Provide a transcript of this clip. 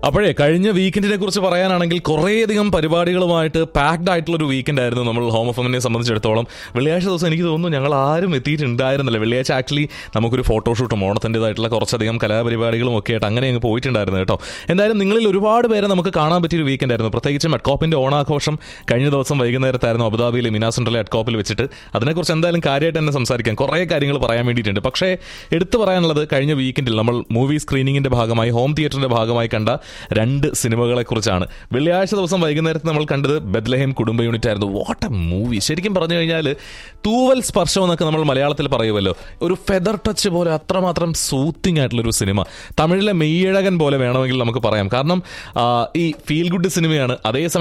അപ്പോഴേ കഴിഞ്ഞ വീക്കെൻഡിനെ കുറിച്ച് പറയാനാണെങ്കിൽ കുറേയധികം പരിപാടികളുമായിട്ട് പാക്ഡ് ആയിട്ടുള്ള ഒരു വീക്കെൻഡ് ആയിരുന്നു നമ്മൾ ഹോം എഫമിനെ സംബന്ധിച്ചിടത്തോളം വെള്ളിയാഴ്ച ദിവസം എനിക്ക് തോന്നുന്നു ഞങ്ങൾ ആരും എത്തിയിട്ടുണ്ടായിരുന്നില്ല വെള്ളിയാഴ്ച ആക്ച്വലി നമുക്കൊരു ഫോട്ടോഷൂട്ടും ഓണത്തിൻ്റെതായിട്ടുള്ള കുറച്ചധികം കലാപരിപാടികളും ഒക്കെ ആയിട്ട് അങ്ങനെ അങ്ങ് പോയിട്ടുണ്ടായിരുന്നു കേട്ടോ എന്തായാലും നിങ്ങളിൽ ഒരുപാട് പേരെ നമുക്ക് കാണാൻ പറ്റിയൊരു വീക്കെൻഡ് ആയിരുന്നു പ്രത്യേകിച്ച് മെഡ്കോപ്പിന്റെ ഓണാഘോഷം കഴിഞ്ഞ ദിവസം വൈകുന്നേരത്തായിരുന്നു അബുദാബിയിലെ മിനാ സെൻട്രൽ അഡ്കോപ്പിൽ വെച്ചിട്ട് അതിനെക്കുറിച്ച് എന്തായാലും കാര്യമായിട്ട് തന്നെ സംസാരിക്കാം കുറേ കാര്യങ്ങൾ പറയാൻ വേണ്ടിയിട്ടുണ്ട് പക്ഷേ എടുത്തു പറയാനുള്ളത് കഴിഞ്ഞ വീക്കെൻഡിൽ നമ്മൾ മൂവി സ്ക്രീനിങ്ങിന്റെ ഭാഗമായി ഹോം തിയേറ്ററിന്റെ ഭാഗമായി കണ്ട രണ്ട് സിനിമകളെ കുറിച്ചാണ് വെള്ളിയാഴ്ച ദിവസം വൈകുന്നേരത്ത് നമ്മൾ കണ്ടത് ബെദ്ലഹേം കുടുംബ യൂണിറ്റ് ആയിരുന്നു വാട്ട് എ മൂവി ശരിക്കും പറഞ്ഞു കഴിഞ്ഞാൽ തൂവൽ സ്പർശം എന്നൊക്കെ നമ്മൾ മലയാളത്തിൽ പറയുമല്ലോ ഒരു ഫെദർ ടച്ച് പോലെ അത്രമാത്രം സൂത്തിങ് ആയിട്ടുള്ള ഒരു സിനിമ തമിഴിലെ മെയ്യഴകൻ പോലെ വേണമെങ്കിൽ നമുക്ക് പറയാം കാരണം ആ, ഈ ഫീൽ ഗുഡ് സിനിമയാണ് അതേസമയം